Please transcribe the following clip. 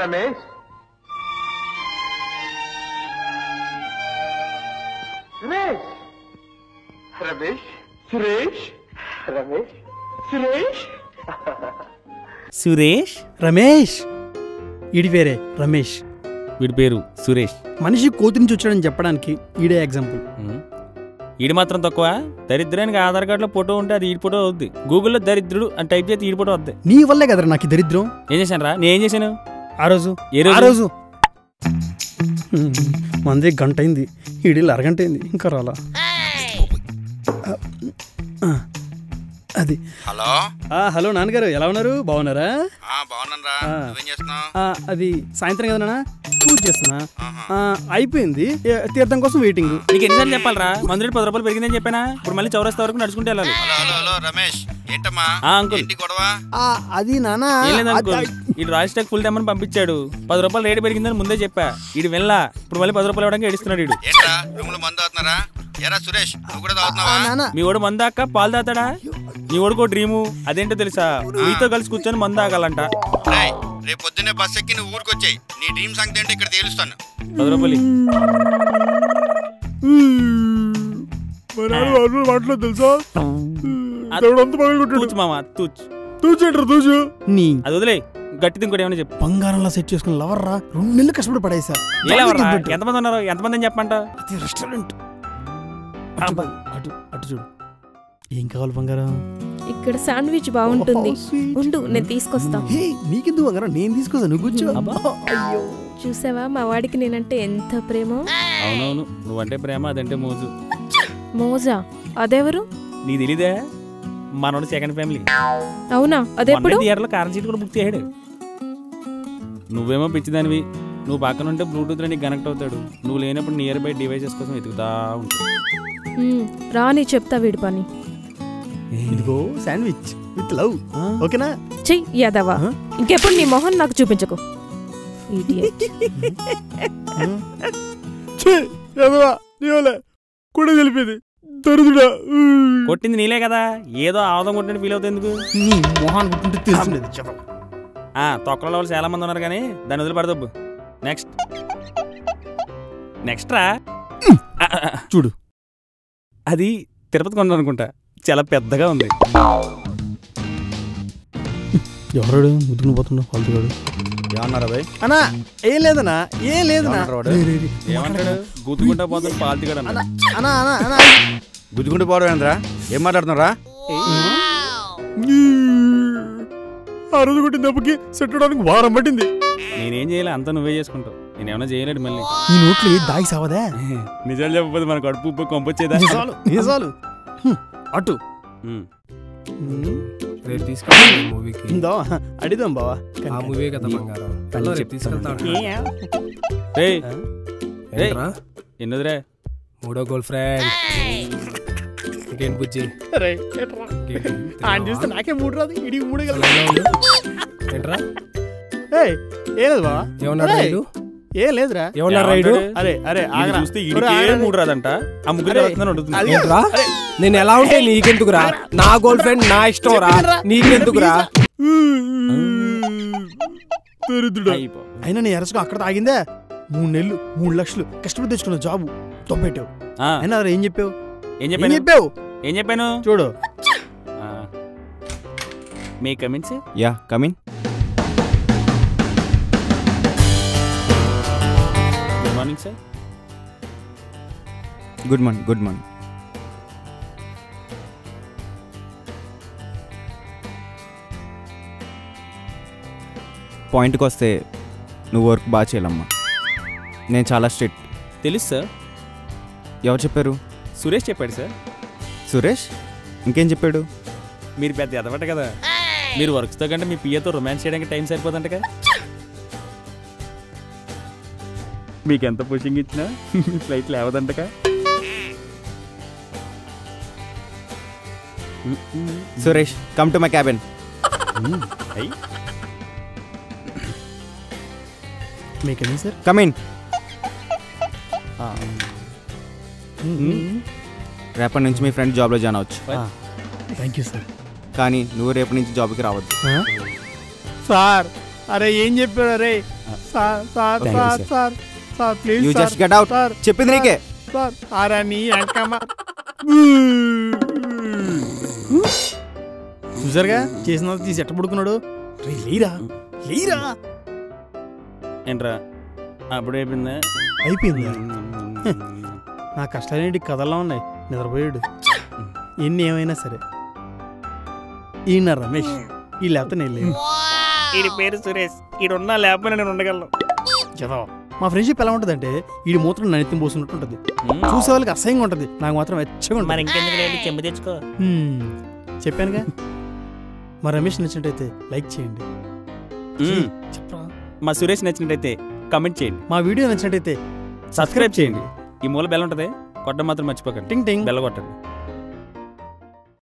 రమేష్ రమేష్ రమేష్ సురేష్ రమేష్ సురేష్ సురేష్ రమేష్ ఈడి పేరే రమేష్ వీడి పేరు సురేష్ మనిషి కోతి నుంచి వచ్చాడని చెప్పడానికి ఈడే ఎగ్జాంపుల్ ఉమ్. ఈడు మాత్రం తక్కువ దరిద్రానికి ఆధార్ కార్డులో ఫోటో ఉంటే అది ఈడి ఫోటో అవుద్ది గూగుల్లో దరిద్రుడు అని టైప్ చేస్తే ఈడి ఫోటో వద్ది నీ వల్లే కదరా నాకు ఈ దరిద్రం ఏం చేశాను రా నేనేం చేశాను ఆ రోజు ఏ రోజు? ఆ రోజు హ్మ్, మంది గంట అయింది ఈడిల్లు అరగంట అయింది ఇంకా రాలా ఆ, అది హలో ఆ, హలో నాన్నగారు ఎలా ఉన్నారు బాగున్నారా ఆ బాగున్నాను రా ఆ. నువ్వేం చేస్తున్నావు ఆ, అది సాయంత్రం కదా నాన్న పూజ చేస్తున్నా ఆ, అయిపోయింది ఏ, తీర్థం కోసం వెయిటింగ్ నీకు ఎన్నిసార్లు చెప్పాలరా మందు రేటు పది రూపాయలు పెరిగిందని చెప్పానా ఇప్పుడు మళ్ళీ చౌరస్తా వరకు నడుచుకుంటూ వెళ్ళాలి హలో హలో హలో రమేష్ ఏంటమ్మా ఆ, అంకుల్. ఏంటి గొడవ ఆ, అది నాన్న ఏం లేదు అది- అనుకో ఈ రాజ్ స్టాక్ ఫుల్ తెమ్మని పంపించాడు పది రూపాయలు రేటు పెరిగిందని ముందే చెప్పా ఈడు వెళ్ళా ఇప్పుడు మళ్ళీ పది రూపాయలు ఇవ్వడానికి ఏడుస్తున్నాడు ఈడు ఏంట్రా రూమ్ లో మందు అవుతున్నారా ఎరా సురేష్ నువ్వు కూడా ఆ, తాగుతున్నావా నాన్న మీ ఓడు మందు దాకా పాలు తాతాడా నీ ఓడికో డ్రీము అదేంటో తెలుసా మీతో కలిసి కూర్చొని మందు ఆగాలంట రేయ్ రేపు పొద్దున్నే బస్ ఎక్కి నువ్వు ఊరికి వచ్చాయి నీ డ్రీమ్ సంగతి ఏంటో ఇక్కడ తేలుస్తాను పది రూపాయలు ఇయ్యి. వాటిలో తెలుసా ఆ దేవుడంతా పగలగొట్టాడు. తూచు మామ తూచు తూచేంట్రా తూచు నీ అది వదిలే గట్టిది ఇంకోటి ఏమైనా చెప్పు బంగారంలో సెట్ చేసుకుని లవర్ రా రెండు నెలలు కష్టపడి పడేసా ఏలేవర్రా ఎంతమంది ఉన్నారు ఎంతమంది అని చెప్పంట అది రెస్టారెంట్ అటు అటు అటు చూడు ఏం కావాలి బంగారం ఇక్కడ శాండ్విచ్ బాగుంటుంది Oh, sweet. ఉండు నేను తీసుకొస్తా హే నీకెందుకు బంగారం నేను తీసుకొస్తా నువ్వు కూర్చో అబ్బా. అయ్యో చూసావా మా వాడికి నేనంటే ఎంత ప్రేమ అవునవును నువ్వంటే ప్రేమ అదంటే మోజు మోజా అదెవరు నీకు తెలీదే మనోడు సెకండ్ ఫ్యామిలీ అవునా అదెప్పుడు థియేటర్ లో కారం సీట్ కూడా బుక్ చేయాడు నువ్వేమో పిచ్చిదానివి నువ్వు పక్కన ఉంటే బ్లూటూత్ లో నీకు కనెక్ట్ అవుతాడు నువ్వు లేనప్పుడు నియర్ బై డివైసెస్ కోసం వెతుకుతా ఉంటావు మ్మ్, రాని చెప్తా వీడి పని ఇదిగో శాండ్విచ్ విత్ లవ్ ఓకేనా చెయ్యి యాదవా Huh? ఇంకెప్పుడు నీ మొహం నాకు చూపించకు Idiot. కూడా తెలిపేది దరిద్రుడా కొట్టింది నీలే కదా ఏదో ఆవదం కొట్టినట్టు ఫీల్ అవుతుంది ఎందుకు నీ మొహాన్ గుర్తుంటే తెలిసిండేది చెప్పు ఆ తొక్కల వాళ్ళు చాలా మంది ఉన్నారు కానీ దాన్ని వదిలి పడదబ్బు నెక్స్ట్ నెక్స్ట్ రా ఆ, ఆ, ఆ. చూడు అది తిరుపతి కొండ అనుకుంటా చాలా పెద్దగా ఉంది ఎవరాడు ముద్దుకుని పోతున్నావు ఫాల్తుగాడు ఏమన్నారా భయ్ అన్నా ఏం లేదన్నా ఏం లేదన్నా ఏమన్నాడు వాడు? రే, రే, రే. ఏమంటాడు గుద్దుకుంటా పోతుంది పాల్తిగాడు అన్న అన్నా అన్నా అన్నా గుద్దుకుంటూ పోవడం ఏంద్రా ఏం మాట్లాడుతున్నారా ఆ రోజు కొట్టిన దెబ్బకి సెట్ అవడానికి వారం పట్టింది నేనేం చేయాలి అంతా నువ్వే చేసుకుంటావు నేనేమన్నా చేయలేడు మళ్ళీ ఈ నోట్లు ఏ దాగి సావదా నిజాలు చెప్పకపోతే మన కడుపు ఉప్పు కొంపొచ్చేదా నిజాలు నిజాలు హ్మ్, అటు ఉమ్. హ్మ్, రేపు తీసుకెళ్తాను మూవీకి ఇందా అడిదాం బావా ఆ మూవీ కదా బంగారం హలో, రేపు తీసుకెళ్తాను ఏయ్ ఏయ్. ఏంట్రా ఎన్నదిరా మూడో గర్ల్ ఫ్రెండ్ ఇంకేంటి బుజ్జి ఇంకేంటి? ఆయన చూస్తే నాకే మూడు రాదు ఇడి మూడు అసలు ఎలా ఉంది? ఏంట్రా ఏం లేదు బావా ఏమన్నాడు ఏయ్. రైడు ఏం లేదురా ఏమన్నాడు రైడు ఏమంటాడు? అరే అరే ఈయన ఆగరా. చూస్తే ఒరే, ఈడికే ఆగరా. మూడు రాదంట ఆ ముగ్గురు అరే, వస్తున్నాను అడుగుతుంది అది- ఏంట్రా అరే, నేను ఎలా ఉంటే నీకెందుకురా నా గర్ల్ ఫ్రెండ్ నా ఇష్టం రా చెప్పినరా? నీకెందుకురా దరిద్రుడా. అయిపో. అయినా నీ అరసుకు అక్కడ తాగిందే మూడు నెలలు మూడు లక్షలు కష్టపడి తెచ్చుకున్న జాబు తొప్పెట్టావు ఆ, అయినా రా ఏం చెప్పావు ఏం ఏం చెప్పాను చెప్పావు ఏం చెప్పాను చూడు మీ కమిన్స్ yeah come in good morning sir good morning good morning పాయింట్కి వస్తే నువ్వు వర్క్ బాగా చేయాలమ్మా నేను చాలా స్ట్రిక్ట్ తెలుసు సార్ ఎవరు చెప్పారు సురేష్ చెప్పాడు సార్ సురేష్ ఇంకేం చెప్పాడు మీరు పెద్ద ఎదవట కదా మీరు వర్క్స్తో కంటే మీ పియ్యతో రొమాన్స్ చేయడానికి టైం సరిపోతుంటగా మీకు ఎంత పుషింగ్ ఇచ్చినా మీ ఫ్లైట్ లేవదంటగా Suresh come to my cabin అయ్యి మీకేనా సార్ కమిన్ రేపటి నుంచి మీ ఫ్రెండ్ జాబ్లో జాయిన్ అవ్వచ్చు థ్యాంక్ యూ సార్ కానీ నువ్వు రేపటి నుంచి జాబ్కి రావద్దు సార్ అరే ఏం చెప్పాడు అరే sir sir Thank you, sir sir. Sir sir please You sir. just get out. Sir చెప్పింది సార్, నీకే. సార్ ఆరా నీ అంకమ్మ చూసారుగా చేసినంత తీసి ఎట్ట పడుకున్నాడు రే లేరా లేరా ఏంట్రా అప్పుడు అయిపోయిందా అయిపోయిందా నా కష్టాలేంటి కథల్లో ఉన్నాయి నిద్రపోయాడు ఎన్ని ఏమైనా సరే ఈయన రమేష్ ఈ లేకపోతే నేను లేను ఈడి పేరు సురేష్ ఈడున్నా లేకపోయినా నేను ఉండగలను చదవ మా ఫ్రెండ్షిప్ ఎలా ఉంటుందంటే ఈ మూత్రం ననిత్యం పోసినట్టు ఉంటుంది చూసే వాళ్ళకి అసహ్యంగా ఉంటుంది నాకు మాత్రం వెచ్చగా ఉంటుంది ఇంకెందుకు లేదు చెంబు తెచ్చుకో హ్మ్, చెప్పానుగా మా రమేష్ నచ్చినట్టయితే లైక్ చేయండి మ్మ్. చెప్పరా మా సురేష్ నచ్చినట్టయితే కమెంట్ చేయండి మా వీడియో నచ్చినట్టయితే సబ్స్క్రైబ్ చేయండి ఈ మూల బెల్ ఉంటుంది కొట్టడం మాత్రం మర్చిపోకండి టింగ్ టింగ్ బెల్ల కొట్టండి